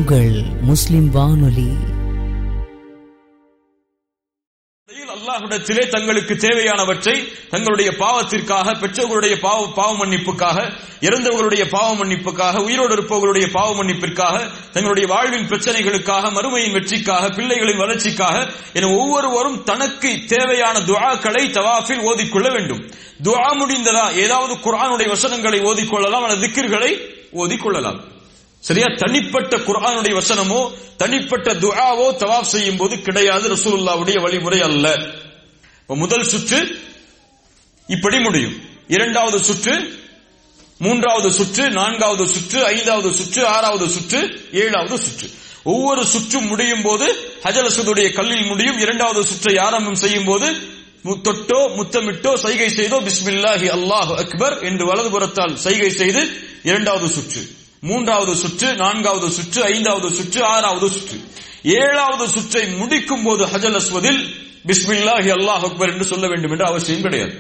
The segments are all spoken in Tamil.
உங்கள் முஸ்லிம் வானொலி அல்லாஹ்விடத்திலே தங்களுக்கு தேவையானவற்றை தங்களுடைய பாவத்திற்காக பெற்றோர்களுடைய பாவ பாவ மன்னிப்புக்காக இறந்தவர்களுடைய பாவ மன்னிப்புக்காக உயிரோடு இருப்பவர்களுடைய பாவ மன்னிப்பிற்காக தங்களுடைய வாழ்வின் பிரச்சனைகளுக்காக மறுமையின் வெற்றிக்காக பிள்ளைகளின் வளர்ச்சிக்காக என ஒவ்வொருவரும் தனக்கு தேவையான துஆக்களை தவாஃபில் ஓதிக்கொள்ள வேண்டும் துஆ முடிந்ததா ஏதாவது குர்ஆனுடைய வசனங்களை ஓதிக்கொள்ளலாம் அல்லது திக்கிர்களை ஓதிக்கொள்ளலாம் சரியா தனிப்பட்ட குர்ஆனுடைய வசனமோ தனிப்பட்ட துஆவோ தவாப் செய்யும் போது கிடையாது ரசூலுல்லாவுடைய வழிமுறை அல்ல இப்ப முதல் சுற்று இப்படி முடியும் இரண்டாவது சுற்று மூன்றாவது சுற்று நான்காவது சுற்று ஐந்தாவது சுற்று ஆறாவது சுற்று ஏழாவது சுற்று ஒவ்வொரு சுற்றும் முடியும் போது ஹஜலசுடைய கல்லில் முடியும் இரண்டாவது சுற்றை ஆரம்பம் செய்யும் போது மு- தொட்டோ முத்தமிட்டோ சைகை செய்தோ பிஸ்மில்லாஹி அல்லாஹ் அக்பர் என்று வலதுபுறத்தால் சைகை செய்து இரண்டாவது சுற்று மூன்றாவது சுற்று நான்காவது சுற்று ஐந்தாவது சுற்று ஆறாவது சுற்று ஏழாவது சுற்றை முடிக்கும் போது ஹஜல் அஸ்வதில் பிஸ்மில்லாஹி அல்லாஹ் அக்பர் என்று சொல்ல வேண்டும் என்ற அவசியம் கிடையாது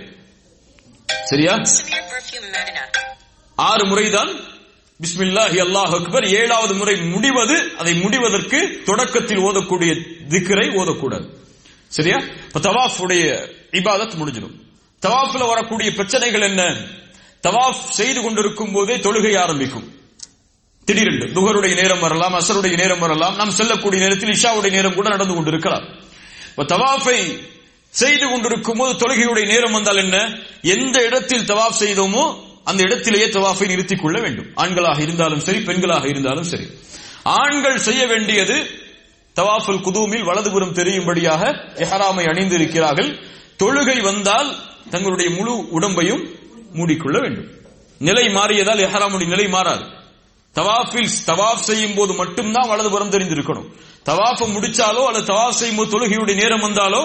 சரியா Severe perfume Medina. ஆறு முறைதான் பிஸ்மில்லாஹி அல்லாஹ் அக்பர் ஏழாவது முறை முடிவது அதை முடிவதற்கு தொடக்கத்தில் ஓதக்கூடிய திக்ரை ஓதக்கூடாது சரியா இப்ப தவாஃப் உடைய இபாதத் முடிஞ்சிடும் தவாஃப்ல வரக்கூடிய பிரச்சனைகள் என்ன தவாஃப் செய்து கொண்டிருக்கும் போதே தொழுகை ஆரம்பிக்கும் திடீரென்று துகருடைய நேரம் வரலாம் அசருடைய நேரம் வரலாம் நாம் செல்லக்கூடிய நேரத்தில் இஷாவுடைய நேரம் கூட நடந்து கொண்டிருக்கலாம் இப்ப தவாஃபை செய்து கொண்டிருக்கும் போது தொழுகையுடைய நேரம் வந்தால் என்ன எந்த இடத்தில் தவாஃப் செய்தோமோ அந்த இடத்திலேயே தவாஃபை நிறுத்திக் கொள்ள வேண்டும் ஆண்களாக இருந்தாலும் சரி பெண்களாக இருந்தாலும் சரி ஆண்கள் செய்ய வேண்டியது தவாஃபுல் குதூமில் வலதுபுறம் தெரியும்படியாக எஹராமை அணிந்திருக்கிறார்கள் தொழுகை வந்தால் தங்களுடைய முழு உடம்பையும் மூடிக்கொள்ள வேண்டும் நிலை மாறியதால் எஹராமுடைய நிலை மாறாது தவாஃபில் தவாஃப் செய்யும் போது மட்டும்தான் வலதுபுறம் தெரிந்திருக்கணும் தவாஃபை முடிச்சாலோ அல்லது தவாஃப் செய்யும் போது தொழுகையுடைய நேரம் வந்தாலோ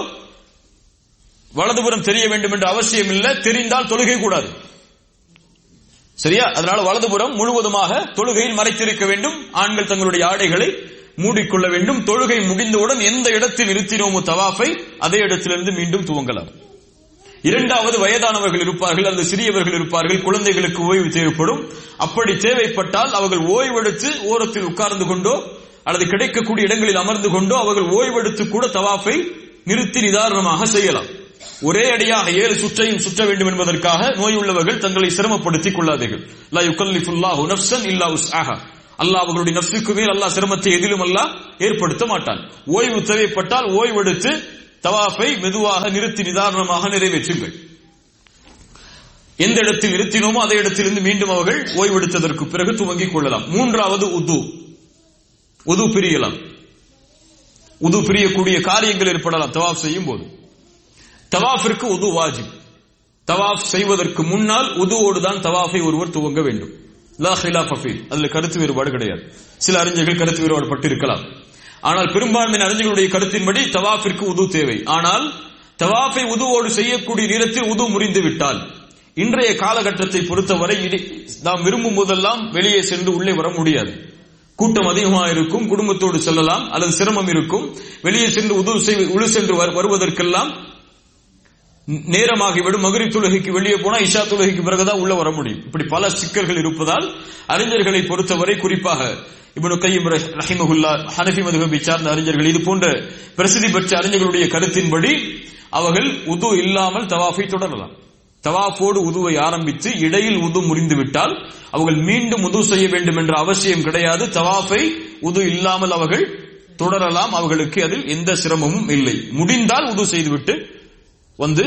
வலதுபுறம் தெரிய வேண்டும் என்ற அவசியம் இல்லை தெரிந்தால் தொழுகை கூடாது சரியா அதனால வலதுபுறம் முழுவதுமாக தொழுகையில் மறைத்திருக்க வேண்டும் ஆண்கள் தங்களுடைய ஆடைகளை மூடிக்கொள்ள வேண்டும் தொழுகை முடிந்தவுடன் எந்த இடத்தில் நிறுத்தினோமோ தவாஃபை அதே இடத்திலிருந்து மீண்டும் துவங்கலாம் இரண்டாவது வயதானவர்கள் இருப்பார்கள் அல்லது சிறியவர்கள் இருப்பார்கள் குழந்தைகளுக்கு ஓய்வு தேவைப்படும் அப்படி தேவைப்பட்டால் அவர்கள் ஓய்வெடுத்து ஓரத்தில் உட்கார்ந்து கொண்டோ அல்லது கிடைக்கக்கூடிய இடங்களில் அமர்ந்து கொண்டோ அவர்கள் ஓய்வெடுத்து கூட தவாஃபை நிறுத்தி நிதாரணமாக செய்யலாம் ஒரே அடியாக ஏழு சுற்றையும் சுற்ற வேண்டும் என்பதற்காக நோய் உள்ளவர்கள் தங்களை சிரமப்படுத்திக் கொள்ளாதீர்கள் லா யுகல்லிஃபுல்லாஹு நஃப்ஸன் இல்லா உஸ்ஆஹா அல்லாஹ் அவர்களுடைய நஃப்ஸுக்கு மேல் அல்லாஹ் சிரமத்தை எதிலும் அல்லாஹ் ஏற்படுத்த மாட்டான் ஓய்வு தேவைப்பட்டால் ஓய்வெடுத்து தவாஃபை மெதுவாக நிறுத்தி நிதாரணமாக நிறைவேற்றுங்கள் எந்த இடத்தில் நிறுத்தினோமோ அதே இடத்திலிருந்து மீண்டும் அவர்கள் ஓய்வெடுத்ததற்கு பிறகு துவங்கிக் கொள்ளலாம் மூன்றாவது உது உது பிரியலாம் உது பிரியக்கூடிய காரியங்கள் ஏற்படலாம் தவாஃப் செய்யும் போது தவாஃபிற்கு உது வாஜிப் தவாஃப் செய்வதற்கு முன்னால் உதுவோடு தான் தவாஃபை ஒருவர் துவங்க வேண்டும் லா ஹிலாஃப ஃபீல் அதுல கருத்து வேறுபாடு கிடையாது சில அறிஞர்கள் கருத்து வேறுபாடு பட்டிருக்கலாம் ஆனால் பெரும்பான்மையின் அறிஞர்களுடைய கருத்தின்படி தவாஃபிற்கு உது தேவை ஆனால் தவாஃபை உதுவோடு செய்யக்கூடிய நேரத்தில் உது முறிந்து விட்டால் இன்றைய காலகட்டத்தை பொறுத்தவரை இடி- நாம் விரும்பும் போதெல்லாம் வெளியே சென்று உள்ளே வர முடியாது கூட்டம் அதிகமாக இருக்கும் குடும்பத்தோடு செல்லலாம் அல்லது சிரமம் இருக்கும் வெளியே சென்று உதவு செய் உழு சென்று வரு- வருவதற்கெல்லாம் நேரமாகிவிடும் மகரி தொழுகைக்கு வெளியே போனா இஷா தொழுகைக்கு பிறகுதான் உள்ள வர முடியும் இப்படி பல சிக்கல்கள் இருப்பதால் அறிஞர்களை பொறுத்தவரை குறிப்பாக இப்னு கையம் ரஹிமகுல்லா ஹனஃபி மதுகபை சார்ந்த அறிஞர்கள் இது போன்ற பிரசித்தி பெற்ற அறிஞர்களுடைய கருத்தின்படி அவர்கள் உது இல்லாமல் தவாஃபை தொடரலாம் தவாஃபோடு உதுவை ஆரம்பித்து இடையில் உது முறிந்து விட்டால் அவர்கள் மீண்டும் உது செய்ய வேண்டும் என்ற அவசியம் கிடையாது தவாஃபை உது இல்லாமல் அவர்கள் தொடரலாம் அவர்களுக்கு அதில் எந்த சிரமமும் இல்லை முடிந்தால் உது செய்துவிட்டு வந்து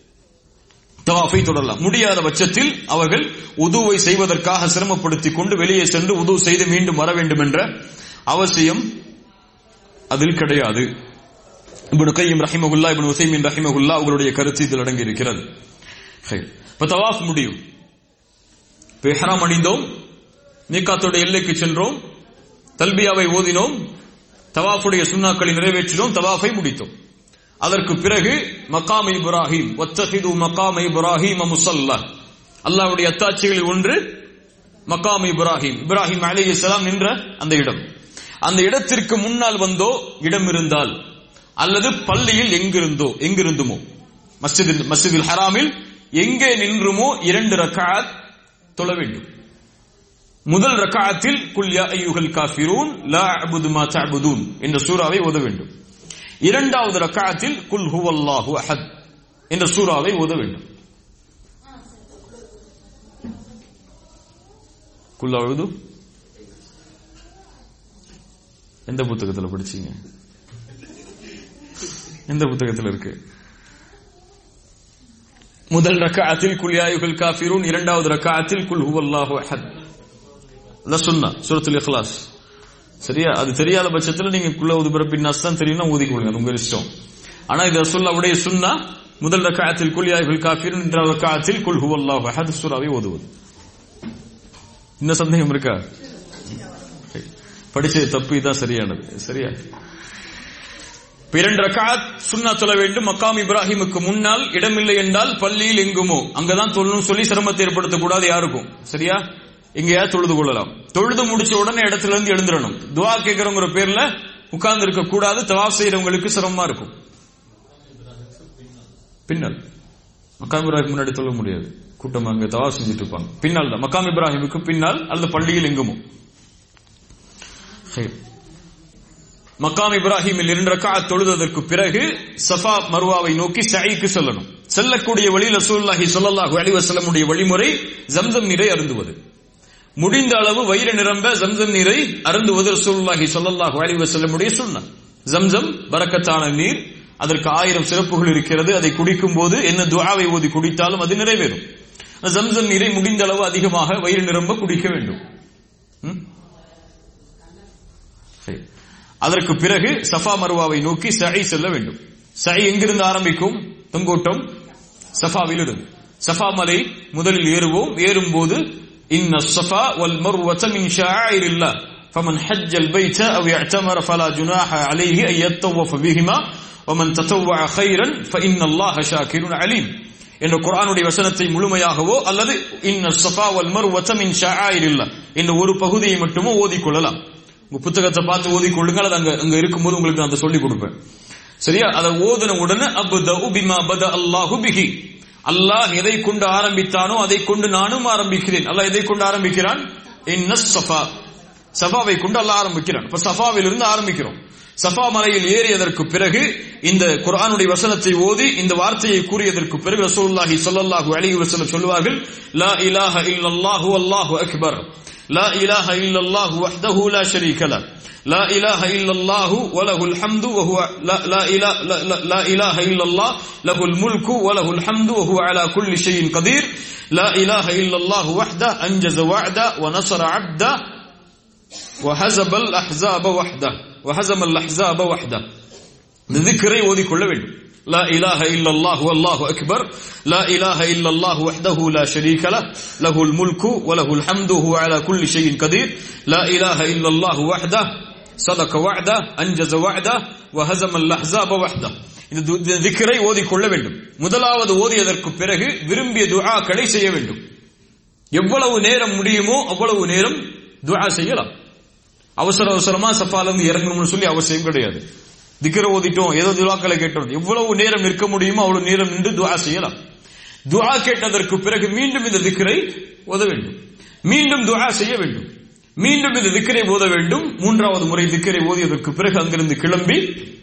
தவாஃபை தொடரலாம் முடியாத பட்சத்தில் அவர்கள் உதுவை செய்வதற்காக சிரமப்படுத்திக் கொண்டு வெளியே சென்று உது செய்து மீண்டும் வர வேண்டும் என்ற அவசியம் அதில் கிடையாது இப்னு கையம் ரஹிமகுல்லா இப்னு உசைமின் ரஹிமகுல்லா அவர்களுடைய கருத்து இதில் அடங்கி இருக்கிறது ஹைர். இப்ப தவாஃப் முடியும் இப்ப இஹ்ராம் அணிந்தோம் மீகாத்தோட எல்லைக்கு சென்றோம் தல்பியாவை ஓதினோம் தவாஃபுடைய சுண்ணாக்களை நிறைவேற்றினோம் தவாஃபை முடித்தோம் அதற்கு பிறகு மகாம் இப்ராஹிம் வத்தஹிது மகாம் இப்ராஹிம் முசல்லா அல்லாஹ்வுடைய அத்தாட்சிகளில் ஒன்று மகாம் இப்ராஹிம் இப்ராஹிம் அலைஹிஸ்ஸலாம் நின்ற அந்த இடம் அந்த இடத்திற்கு முன்னால் வந்தோ இடம் இருந்தால் அல்லது பள்ளியில் எங்கிருந்தோ எங்கிருந்துமோ மஸ்ஜிதில் மஸ்ஜிதில் ஹராமில் எங்கே நின்றுமோ இரண்டு ரக்காத் தொழ வேண்டும் முதல் ரக்காத்தில் குல் யா ஐயுகல் காஃபிரூன் லா அபுது மா தஅபுதூன் என்ற சூறாவை ஓத வேண்டும் இரண்டாவது ரக்காத்தில் குல் ஹுவல்லாஹு அஹத் என்ற சூறாவை ஓத வேண்டும் குல் அழுது எந்த புத்தகத்துல படிச்சீங்க எந்த புத்தகத்துல இருக்கு முதல் ரக்காத்தில் குல் யாயுகள் காஃபிரூன் இரண்டாவது ரக்காத்தில் குல் ஹுவல்லாஹு அஹத் அதான் சுன்னா சூரத்துல் இக்லாஸ் சரியா அது தெரியாத பட்சத்துல நீங்க குள்ள உதுபர பின்னாஸ் தான் தெரியும்னா ஊதிக்கொள்ளுங்க அது உங்க இஷ்டம் ஆனா இது ரசூல்லாவுடைய சுன்னா முதல் ரக்காத்தில் குல் யாயுகள் காஃபிரூன் இரண்டாவது ரக்காத்தில் குல் ஹுவல்லாஹு அஹத் சூராவை ஓதுவது இன்னும் சந்தேகம் இருக்கா படிச்சது தப்பு இதான் சரியானது சரியா இரண்டு ரக்காத் சுன்னா சொல்ல வேண்டும் மக்காம் இப்ராஹிமுக்கு முன்னால் இடமில்லை என்றால் பள்ளியில் எங்குமோ அங்கதான் தொழணும் சொல்லி சிரமத்தை ஏற்படுத்தக்கூடாது யாருக்கும் சரியா எங்கேயா தொழுது கொள்ளலாம் தொழுது முடிச்ச உடனே இடத்துல இருந்து எழுந்துடணும் துவா கேட்கிறவங்கிற பேர்ல உட்கார்ந்து இருக்க கூடாது தவாப் செய்யறவங்களுக்கு சிரமமா இருக்கும் பின்னல் மக்காம் இப்ராஹிம் முன்னாடி தொழ முடியாது கூட்டம் அங்க தவா செஞ்சுட்டு இருப்பாங்க பின்னால் தான் மக்காம் இப்ராஹிமுக்கு பின்னால் அல்லது பள்ளியில் எங்குமோ மக்காம் இப்ராஹிமில் இரண்டு ரக்காத் தொழுததற்கு பிறகு சஃபா மருவாவை நோக்கி சைக்கு செல்லணும் செல்லக்கூடிய வழியில் ரசூலுல்லாஹி ஸல்லல்லாஹு அலைஹி வஸல்லமுடைய வழிமுறை ஜம்சம் நீரை அருந்துவது முடிந்த அளவு வயிறு நிரம்ப ஜம்சம் நீரை அருந்துவது ரசூலுல்லாஹி ஸல்லல்லாஹு அலைஹி வஸல்லமுடைய சுன்னத் ஜம்சம் பரக்கத்தான நீர் அதற்கு ஆயிரம் சிறப்புகள் இருக்கிறது அதை குடிக்கும் போது என்ன துஆவை ஓதி குடித்தாலும் அது நிறைவேறும் ஜம்சம் நீரை முடிந்த அளவு அதிகமாக வயிறு நிரம்ப குடிக்க வேண்டும் அதற்கு பிறகு சஃபா மருவாவை நோக்கி சை செல்ல வேண்டும் சை எங்கிருந்து ஆரம்பிக்கும் தொங்கோட்டம் சஃபாவில் இருந்து சஃபா மலை முதலில் ஏறுவோம் ஏறும் போது இன்ன சஃபா வல் மர்வத மின் ஷாயிரில்லாஹ் فمن حج البيت او اعتمر فلا جناح عليه ان يطوف بهما ومن تطوع خيرا فان الله شاكر عليم என்ற குர்ஆனுடைய வசனத்தை முழுமையாகவோ அல்லது இன்ன சஃபா வல் மர்வத மின் ஷாயிரில்லாஹ் என்ற ஒரு பகுதியை மட்டுமோ ஓதிக்கொள்ளலாம் உங்க புத்தகத்தை பார்த்து ஓதி கொள்ளுங்கள் அது அங்க அங்க இருக்கும்போது உங்களுக்கு நான் அதை சொல்லி கொடுப்பேன் சரியா அதை ஓதுன உடனே அபுதஉ பிமா பத அல்லாஹு பிஹி அல்லாஹ் எதை கொண்டு ஆரம்பித்தானோ அதை கொண்டு நானும் ஆரம்பிக்கிறேன் அல்லாஹ் எதை கொண்டு ஆரம்பிக்கிறான் இன்ன சஃபா சஃபாவை கொண்டு அல்லாஹ் ஆரம்பிக்கிறான் இப்ப சஃபாவில் இருந்து ஆரம்பிக்கிறோம் சஃபா மலையில் ஏறியதற்கு பிறகு இந்த குர்ஆனுடைய வசனத்தை ஓதி இந்த வார்த்தையை கூறியதற்கு பிறகு ரசூலுல்லாஹி ஸல்லல்லாஹு அலைஹி வஸல்லம் சொல்வார்கள் லா இலாஹ இல்லல்லாஹு அல்லாஹு அக்பர் لا إله إلا الله وحده لا شريك له لا إله إلا الله وله الحمد وهو لا, لا, إله لا, لا, لا إله إلا الله له الملك وله الحمد وهو على كل شيء قدير لا إله إلا الله وحده أنجز وعده ونصر عبده وهزم الأحزاب وحده وهزم الأحزاب وحده ذكري وذي كل வேண்டும் لا إله إلا الله والله أكبر لا إله إلا الله وحده لا شريك له له الملك وله الحمد وهو على كل شيء قدير لا إله إلا الله وحده صدق وعده أنجز وعده وهزم الأحزاب وحده இந்த திக்கரை ஓதிக்கொள்ள வேண்டும் முதலாவது ஓதியதற்கு பிறகு விரும்பிய துஆக்களை செய்ய வேண்டும் எவ்வளவு நேரம் முடியுமோ அவ்வளவு நேரம் துஆ செய்யலாம் அவசர அவசரமா சஃபால இருந்து இறங்கணும்னு சொல்லி அவசியம் கிடையாது திக்கரை ஓதிட்டோம் ஏதோ துவாக்களை கேட்டோம் எவ்வளவு நேரம் இருக்க முடியுமோ அவ்வளவு நேரம் நின்று துவா செய்யலாம் துவா கேட்டதற்கு பிறகு மீண்டும் இந்த திக்கரை ஓத வேண்டும் மீண்டும் துவா செய்ய வேண்டும் மீண்டும் இந்த திக்கரை ஓத வேண்டும் மூன்றாவது முறை திக்கரை ஓதியதற்கு பிறகு அங்கிருந்து கிளம்பி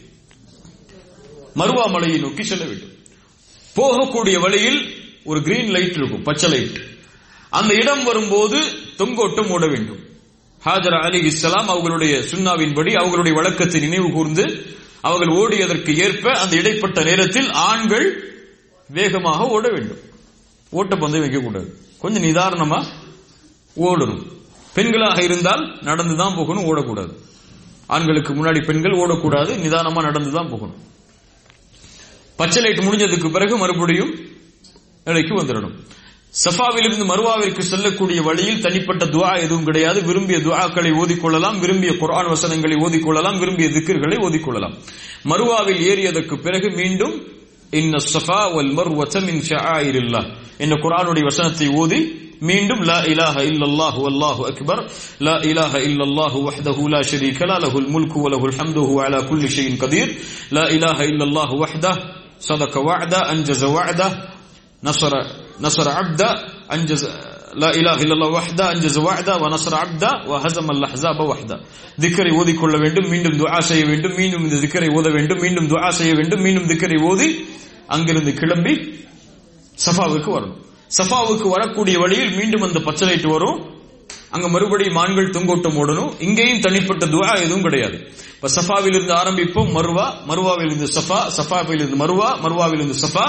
மருவா மலையை நோக்கி செல்ல வேண்டும் போகக்கூடிய வழியில் ஒரு கிரீன் லைட் இருக்கும் பச்சை லைட் அந்த இடம் வரும்போது தொங்கோட்டம் ஓட வேண்டும் ஹாஜர் அலி இஸ்லாம் அவர்களுடைய சுண்ணாவின்படி அவர்களுடைய வழக்கத்தை நினைவு கூர்ந்து அவர்கள் ஓடியதற்கு ஏற்ப அந்த இடைப்பட்ட நேரத்தில் ஆண்கள் வேகமாக ஓட வேண்டும் ஓட்ட பந்தயம் வைக்கக்கூடாது கொஞ்சம் நிதாரணமா ஓடணும் பெண்களாக இருந்தால் நடந்துதான் போகணும் ஓடக்கூடாது ஆண்களுக்கு முன்னாடி பெண்கள் ஓடக்கூடாது நிதானமா நடந்துதான் போகணும் பச்சை லைட் முடிஞ்சதுக்கு பிறகு மறுபடியும் நிலைக்கு வந்துடணும் சஃபாவிலிருந்து மருவாவிற்கு செல்லக்கூடிய வழியில் தனிப்பட்ட துவா எதுவும் கிடையாது விரும்பிய துவாக்களை ஓதிக்கொள்ளலாம் விரும்பிய குரான் வசனங்களை ஓதிக்கொள்ளலாம் விரும்பிய திக்கர்களை ஓதிக்கொள்ளலாம் மருவாவில் ஏறியதற்கு பிறகு மீண்டும் இன்ன சஃபா வல் மர்வத மின் ஷஆயிரில்லாஹ் என்ற குர்ஆனுடைய வசனத்தை ஓதி மீண்டும் லா இலாஹ இல்லல்லாஹு வல்லாஹு அக்பர் லா இலாஹ இல்லல்லாஹு வஹ்தஹு லா ஷரீக லா லஹுல் முல்கு வ லஹுல் ஹம்து ஹுவ அலா குல்லி ஷைஇன் கதீர் லா இலாஹ இல்லல்லாஹு வஹ்தஹு صدق وعده انجز وعده نصر نصر عبده انجز லா இலாஹ இல்லல்லாஹ் வஹ்தா அன்ஜஸ வஹ்தா வ நஸர அப்தா வ ஹஸம அல் அஹ்ஸாப வஹ்தா திக்ரை ஓதிக்கொள்ள வேண்டும் மீண்டும் துஆ செய்ய வேண்டும் மீண்டும் இந்த திக்ரை ஓத வேண்டும் மீண்டும் துஆ செய்ய வேண்டும் மீண்டும் திக்ரை ஓதி அங்கிருந்து கிளம்பி சஃபாவுக்கு வரணும் சஃபாவுக்கு வரக்கூடிய வழியில் மீண்டும் அந்த பச்சை லைட் வரும் அங்க மறுபடியும் மான்கள் தொங்கோட்டம் ஓடணும் இங்கேயும் தனிப்பட்ட துவா எதுவும் கிடையாது இப்ப சஃபாவில் இருந்து ஆரம்பிப்போம் மருவா மருவாவில் இருந்து சஃபா சஃபாவில் இருந்து மருவா மருவாவில் இருந்து சஃபா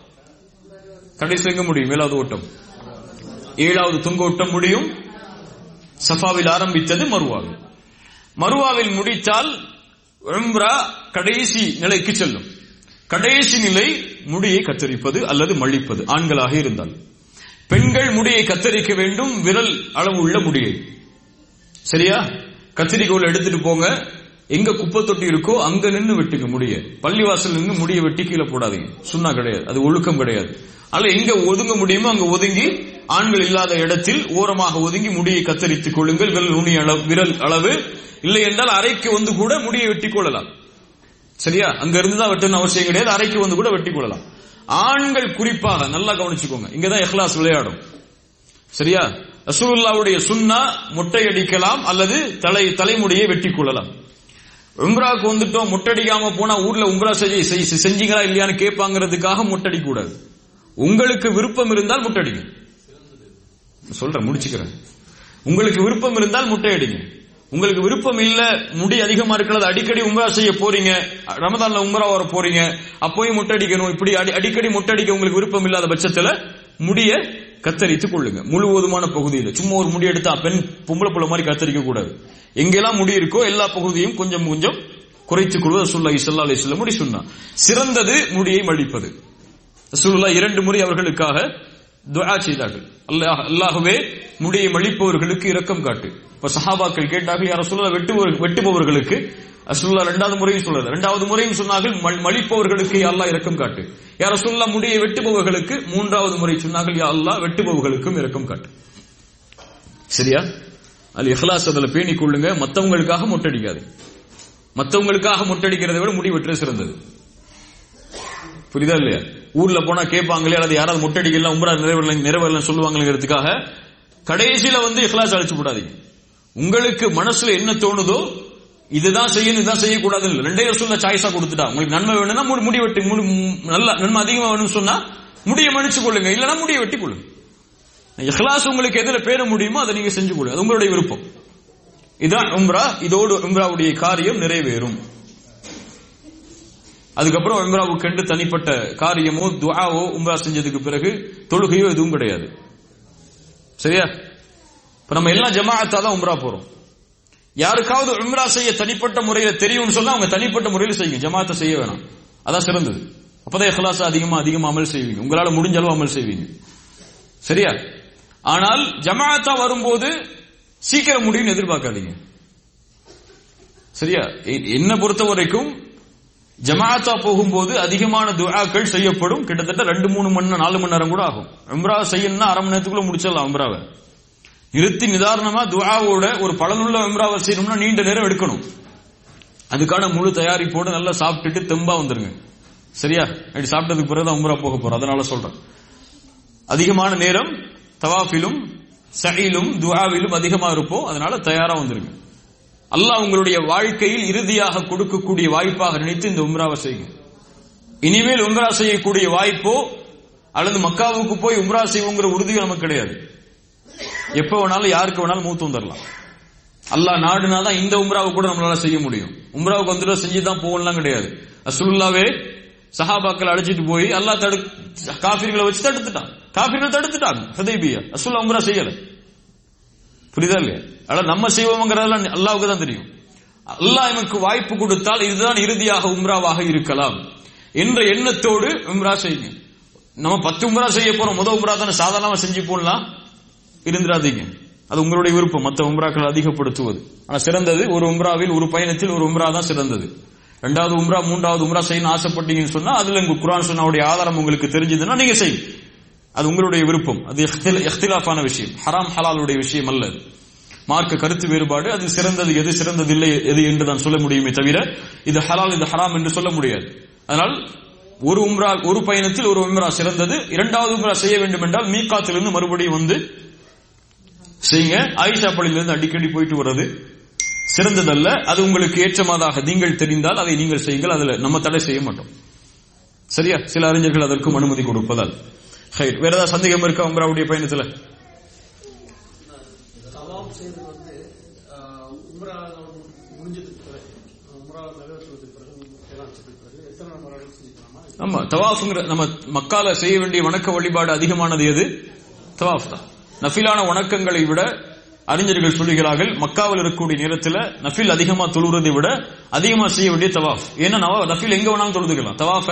கடைசி எங்க முடியும் ஏழாவது ஓட்டம் ஏழாவது தொங்க ஓட்டம் முடியும் சஃபாவில் ஆரம்பித்தது மருவாவில் மருவாவில் முடித்தால் உம்ரா கடைசி நிலைக்கு செல்லும் கடைசி நிலை முடியை கத்தரிப்பது அல்லது மழிப்பது ஆண்களாக இருந்தால் பெண்கள் முடியை கத்தரிக்க வேண்டும் விரல் அளவு உள்ள முடியை சரியா கத்திரிக்கோல் எடுத்துட்டு போங்க எங்க குப்பை தொட்டி இருக்கோ அங்க நின்னு வெட்டுங்க முடிய பள்ளிவாசல் நின்று முடிய வெட்டி கீழே போடாதீங்க சுண்ணா கிடையாது அது ஒழுக்கம் கிடையாது அல்ல எங்க ஒதுங்க முடியுமோ அங்க ஒதுங்கி ஆண்கள் இல்லாத இடத்தில் ஓரமாக ஒதுங்கி முடியை கத்தரித்துக் கொள்ளுங்கள் விரல் நுனி அளவு விரல் அளவு இல்லை என்றால் அறைக்கு வந்து கூட முடியை வெட்டி கொள்ளலாம் சரியா அங்க இருந்து தான் வெட்டணும் அவசியம் கிடையாது அறைக்கு வந்து கூட வெட்டி கொள்ளலாம் ஆண்கள் குறிப்பாக நல்லா கவனிச்சுக்கோங்க இங்கதான் இஹ்லாஸ் விளையாடும் சரியா ரசூலுல்லாவுடைய சுன்னா முட்டை அடிக்கலாம் அல்லது தலை தலைமுடியை வெட்டி கொள்ளலாம் உம்ராவுக்கு வந்துட்டோம் முட்டடிக்காம போனா ஊர்ல உம்ரா செஞ்சு செய்- செஞ்சீங்களா இல்லையான்னு கேட்பாங்கிறதுக்காக முட்டடிக்க கூடாது உங்களுக்கு விருப்பம் இருந்தால் முட்டடிங்க சொல்றேன் முடிச்சுக்கிறேன் உங்களுக்கு விருப்பம் இருந்தால் முட்டை அடிங்க உங்களுக்கு விருப்பம் இல்ல முடி அதிகமா இருக்கிறது அடிக்கடி உம்ரா செய்ய போறீங்க ரமதான்ல உம்ரா வர போறீங்க அப்போயும் முட்டை அடிக்கணும் இப்படி அடி- அடிக்கடி முட்டை அடிக்க உங்களுக்கு விருப்பம் இல்லாத பட்சத்துல முடிய கத்தரித்துக் கொள்ளுங்க முழுவதுமான பகுதியில் சும்மா ஒரு முடி எடுத்தா பெண் பொம்பளை புள்ள மாதிரி கத்தரிக்க கூடாது எங்கெல்லாம் முடி இருக்கோ எல்லா பகுதியும் கொஞ்சம் கொஞ்சம் குறைத்துக் கொள்வது ரசூலுல்லாஹி ஸல்லல்லாஹு அலைஹி வஸல்லம் முடி சொன்னா சிறந்தது முடியை மடிப்பது ரசூலுல்லாஹ் இரண்டு முறை அவர்களுக்காக துஆ செய்தார்கள் அல்லாஹ் அல்லாஹ்வே முடியை மழிப்பவர்களுக்கு இரக்கம் காட்டு இப்ப சஹாபாக்கள் கேட்டார்கள் யார் ரசூலுல்லாஹ் வெட்டுபவர் வெட்டுபவர்களுக்கு ரசூலுல்லாஹ் இரண்டாவது முறையும் சொல்றது இரண்டாவது முறையும் சொன்னார்கள் மல்- மழிப்பவர்களுக்கு யா அல்லாஹ் இரக்கம் காட்டு யார் ரசூலுல்லாஹ் முடியை வெட்டுபவர்களுக்கு மூன்றாவது முறை சொன்னார்கள் யா அல்லாஹ் வெட்டுபவர்களுக்கும் இரக்கம் காட்டு சரியா அது இஹ்லாஸ் அதுல பேணிக் கொள்ளுங்க மத்தவங்களுக்காக முட்டடிக்காது மத்தவங்களுக்காக முட்டடிக்கிறதை விட முடி வெட்டுறது சிறந்தது புரியுதா இல்லையா ஊர்ல போனா கேட்பாங்களே அல்லது யாராவது முட்டடிக்கலாம் உம்ரா நிறைவேறல நிறைவேறல சொல்லுவாங்கிறதுக்காக கடைசியில வந்து இஹ்லாஸ் அழைச்சு விடாதீங்க உங்களுக்கு மனசுல என்ன தோணுதோ இதுதான் செய்யணும் இதுதான் செய்யக்கூடாது இல்ல ரெண்டே சொல்ல சாய்ஸா கொடுத்துட்டா உங்களுக்கு நன்மை வேணும்னா முடி முடி வெட்டி முடி நல்ல நன்மை அதிகமா வேணும்னு சொன்னா முடிய மன்னிச்சு கொள்ளுங்க இல்லைன்னா முடிய வெட்டி கொள்ளுங்க இஹ்லாஸ் உங்களுக்கு எதுல பேர முடியுமோ அதை நீங்க செஞ்சு கொள்ளுங்க அது உங்களுடைய விருப்பம் இதான் உம்ரா இதோடு உம்ராவுடைய காரியம் நிறைவேறும் அதுக்கப்புறம் உம்ராவுக்கு கண்டு தனிப்பட்ட காரியமோ துஆவோ உம்ரா செஞ்சதுக்கு பிறகு தொழுகையோ எதுவும் கிடையாது சரியா இப்ப நம்ம எல்லாம் ஜமாஅத்தா தான் உம்ரா போறோம் யாருக்காவது உம்ரா செய்ய தனிப்பட்ட முறையில தெரியும்னு சொன்னா அவங்க தனிப்பட்ட முறையில செய்யுங்க ஜமாஅத்தை செய்ய வேணாம் அதான் சிறந்தது அப்பதான் இஹ்லாஸ் அதிகமா அதிகமா அமல் செய்வீங்க உங்களால முடிஞ்ச அளவு அமல் செய்வீங்க சரியா ஆனால் ஜமாஅத்தா வரும்போது சீக்கிரம் முடியும்னு எதிர்பார்க்காதீங்க சரியா எ- என்ன பொறுத்த வரைக்கும் ஜமாஅத்தா போகும்போது அதிகமான துஆக்கள் செய்யப்படும் கிட்டத்தட்ட ரெண்டு மூணு மணி நேரம், நாலு மணி நேரம் கூட ஆகும் உம்ரா செய்யணும்னா அரை மணி நேரத்துக்குள்ள முடிச்சிடலாம் உம்ராவை நிறுத்தி நிதாரணமா துஆவோட ஒரு பலனுள்ள உம்ராவை செய்யணும்னா நீண்ட நேரம் எடுக்கணும் அதுக்கான முழு தயாரிப்போடு நல்லா சாப்பிட்டுட்டு தெம்பா வந்துருங்க சரியா அப்படி சாப்பிட்டதுக்கு பிறகு தான் உம்ரா போக போறோம் அதனால சொல்றேன் அதிகமான நேரம் தவாஃபிலும் சஹீலும் துஆவிலும் அதிகமா இருப்போம் அதனால தயாரா வந்துருங்க அல்லாஹ் உங்களுடைய வாழ்க்கையில் இறுதியாக கொடுக்கக்கூடிய வாய்ப்பாக நினைத்து இந்த உம்ராவை செய்யுங்க இனிமேல் உம்ரா செய்யக்கூடிய வாய்ப்போ அல்லது மக்காவுக்கு போய் உம்ரா செய்வோங்கிற உறுதியும் நமக்கு கிடையாது எப்ப வேணாலும் யாருக்கு வேணாலும் மூத்து வந்துடலாம் அல்லாஹ் நாடுனா தான் இந்த உம்ராவை கூட நம்மளால செய்ய முடியும் உம்ராவுக்கு வந்துட்டு செஞ்சு தான் போகலாம் கிடையாது ரசூலுல்லாவே சஹாபாக்கள் அழைச்சிட்டு போய் அல்லாஹ் தடு காஃபிர்களை வச்சு தடுத்துட்டான் காஃபிர்கள் தடுத்துட்டாங்க ஹுதைபியா ரசூல்லா உம்ரா செய்யல புரியுதா இல்லையா ஆனா நம்ம செய்வோங்கிறதெல்லாம் அல்லாவுக்கு தான் தெரியும் அல்லாஹ் எனக்கு வாய்ப்பு கொடுத்தால் இதுதான் இறுதியாக உம்ராவாக இருக்கலாம் என்ற எண்ணத்தோடு உம்ரா செய்யுங்க நம்ம பத்து உம்ரா செய்ய போறோம் முத உம்ரா தானே சாதாரணமா செஞ்சு போடலாம் இருந்துடாதீங்க அது உங்களுடைய விருப்பம் மற்ற உம்ராக்கள் அதிகப்படுத்துவது ஆனா சிறந்தது ஒரு உம்ராவில் ஒரு பயணத்தில் ஒரு உம்ரா தான் சிறந்தது ரெண்டாவது உம்ரா மூன்றாவது உம்ரா செய்யணும் ஆசைப்பட்டீங்கன்னு சொன்னா அதுல உங்க குரான் சொன்னாவுடைய ஆதாரம் உங்களுக்கு தெரிஞ்சதுன்னா நீங்க செய்யும் அது உங்களுடைய விருப்பம் அது இஹ்தில- இஹ்திலாஃபான விஷயம் ஹராம் ஹலாலுடைய விஷயம் அல்ல அது. மார்க்க கருத்து வேறுபாடு அது சிறந்தது எது சிறந்தது இல்லை எது என்று தான் சொல்ல முடியுமே தவிர இது ஹலால் இது ஹராம் என்று சொல்ல முடியாது அதனால் ஒரு உம்ரா ஒரு பயணத்தில் ஒரு உம்ரா சிறந்தது இரண்டாவது உம்ரா செய்ய வேண்டும் என்றால் மீகாத்திலிருந்து மறுபடியும் வந்து செய்யுங்க ஆயிஷா பள்ளியிலிருந்து அடிக்கடி போயிட்டு வர்றது சிறந்ததல்ல அது உங்களுக்கு ஏற்றமாதாக நீங்கள் தெரிந்தால் அதை நீங்கள் செய்யுங்கள் அதுல நம்ம தடை செய்ய மாட்டோம் சரியா சில அறிஞர்கள் அதற்கும் அனுமதி கொடுப்பதால் ஹைர் வேற ஏதாவது சந்தேகம் இருக்கா உங்களுடைய பயணத்துல தவாப் செய்வது வந்து ஆஹ், உம்ரா முடிஞ்சதுக்கு பிறகு உம்ரா நிறைவேற்றுவதற்கு பிறகு எல்லாம் செய்த பிறகு எத்தனை முறைகள் செஞ்சுக்கலாமா ஆமா தவாஃப்ங்கிற நம்ம மக்கால செய்ய வேண்டிய வணக்க வழிபாடு அதிகமானது எது தவாஃப் தான் நஃபிலான வணக்கங்களை விட அறிஞர்கள் சொல்லுகிறார்கள் மக்காவில் இருக்கக்கூடிய நேரத்துல நஃபில் அதிகமா தொழுறதை விட அதிகமா செய்ய வேண்டிய தவாஃப் ஏன்னா நவ- நஃபில் எங்க வேணாலும் தொழுதுக்கலாம் தவாஃப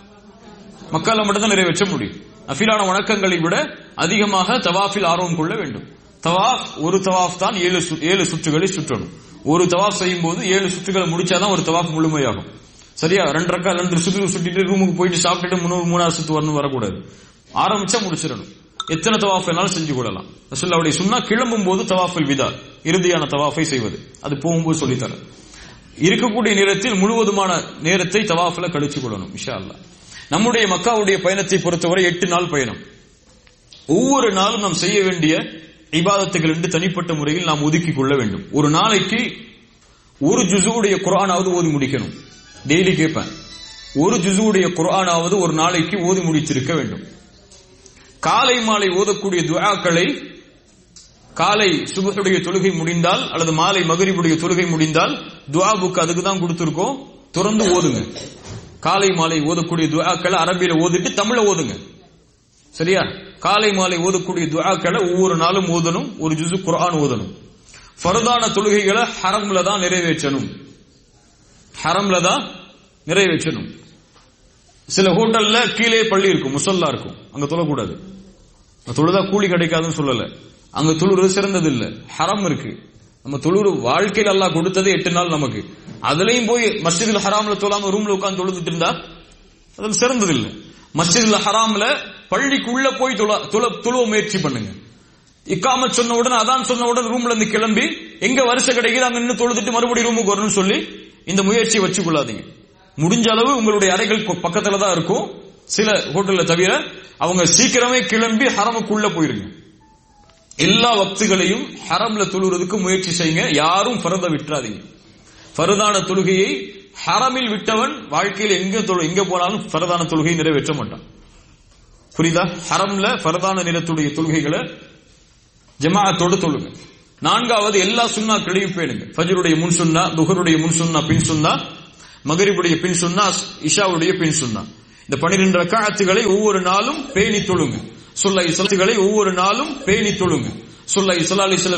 மக்கால மட்டும் தான் நிறைவேற்ற முடியும் நஃபிலான வணக்கங்களை விட அதிகமாக தவாஃபில் ஆர்வம் கொள்ள வேண்டும் தவாஃப் ஒரு தவாஃப் தான் ஏழு சு- ஏழு சுற்றுகளை சுற்றணும் ஒரு தவாஃப் செய்யும் போது ஏழு சுற்றுகளை முடிச்சாதான் ஒரு தவாஃப் முழுமையாகும் சரியா ரெண்டு ரக்கா ரெண்டு சுற்று சுட்டிட்டு ரூமுக்கு போயிட்டு சாப்பிட்டுட்டு மூணு மூணாவது சுத்து வரணும் வரக்கூடாது ஆரம்பிச்சா முடிச்சிடணும் எத்தனை தவாஃப் வேணாலும் செஞ்சு கொள்ளலாம் ரசூல்லாவுடைய சுன்னா கிளம்பும் போது தவாஃபில் விதா இறுதியான தவாஃபை செய்வது அது போகும்போது சொல்லித்தரேன் இருக்கக்கூடிய நேரத்தில் முழுவதுமான நேரத்தை தவாஃபில் கழிச்சு கொள்ளணும் இன்ஷா அல்லாஹ் நம்முடைய மக்காவுடைய பயணத்தை பொறுத்தவரை எட்டு நாள் பயணம் ஒவ்வொரு நாளும் நாம் செய்ய வேண்டிய இபாதத்துகள் என்று தனிப்பட்ட முறையில் நாம் ஒதுக்கிக் கொள்ள வேண்டும் ஒரு நாளைக்கு ஒரு ஜுசுவுடைய குர்ஆனாவது ஓதி முடிக்கணும் டெய்லி கேட்பேன் ஒரு ஜுசுவுடைய குர்ஆனாவது ஒரு நாளைக்கு ஓதி முடித்திருக்க வேண்டும் காலை மாலை ஓதக்கூடிய துஆக்களை காலை சுபஹுடைய தொழுகை முடிந்தால் அல்லது மாலை மகரிபுடைய தொழுகை முடிந்தால் துஆ புக் அதுக்கு தான் கொடுத்திருக்கோம் தொடர்ந்து ஓதுங்க காலை மாலை ஓதக்கூடிய துஆக்களை அரபியில ஓதிட்டு தமிழ்ல ஓதுங்க சரியா காலை மாலை ஓதக்கூடிய துஆக்களை ஒவ்வொரு நாளும் ஓதணும் ஒரு ஜுசு குர்ஆன் ஓதணும் ஃபர்தான தொழுகைகளை ஹரம்ல தான் நிறைவேற்றணும் ஹரம்ல தான் நிறைவேற்றணும் சில ஹோட்டல்ல கீழே பள்ளி இருக்கும் முசல்லா இருக்கும் அங்க தொழக்கூடாது அங்க தொழுதா கூலி கிடைக்காதுன்னு சொல்லல அங்க தொழுறது சிறந்தது இல்ல ஹரம் இருக்கு நம்ம தொழுறு வாழ்க்கையில் அல்லாஹ் கொடுத்தது எட்டு நாள் நமக்கு அதுலயும் போய் மஸ்ஜிதுல் ஹராம்ல தொழாம ரூம்ல உட்கார்ந்து தொழுதுட்டு இருந்தா அது சிறந்தது இல்ல மஸ்ஜிதுல் ஹராம்ல பள்ளிக்குள்ள போய் தொழ தொழ- தொழுவ முயற்சி பண்ணுங்க இக்காமத் சொன்ன உடனே அதான் சொன்ன உடனே ரூம்ல இருந்து கிளம்பி எங்க வருஷம் கிடைக்குது அங்க நின்று தொழுதுட்டு மறுபடியும் ரூமுக்கு வரணும்னு சொல்லி இந்த முயற்சியை வச்சு கொள்ளாதீங்க முடிஞ்ச அளவு உங்களுடைய அறைகள் கொ- பக்கத்துல தான் இருக்கும் சில ஹோட்டல்ல தவிர அவங்க சீக்கிரமே கிளம்பி ஹரமுக்குள்ள போயிருங்க எல்லா வக்துகளையும் ஹரம்ல தொழுறதுக்கு முயற்சி செய்யுங்க யாரும் ஃபரத விட்டுறாதீங்க ஃபரதான தொழுகையை ஹரமில் விட்டவன் வாழ்க்கையில் எங்க தொழு எங்க போனாலும் ஃபரதான தொழுகையை நிறைவேற்ற மாட்டான் புரியுதா ஹரம்ல ஃபரதான நிறத்துடைய தொழுகைகளை ஜமாஅத்தோடு தொழுங்க நான்காவது எல்லா சுண்ணாக்களையும் பேணுங்க ஃபஜ்ருடைய முன் சுன்னா துஹருடைய முன் சுன்னா பின் சுன்னா மகரிபுடைய பின் சுன்னா இஷாவுடைய பின் சுன்னா இந்த பனிரெண்டு ரக்காத்துகளை ஒவ்வொரு நாளும் பேணி தொழுங்க சொல்லை சலத்துகளை ஒவ்வொரு நாளும் பேணி தொழுங்க சொல்லை சலாலி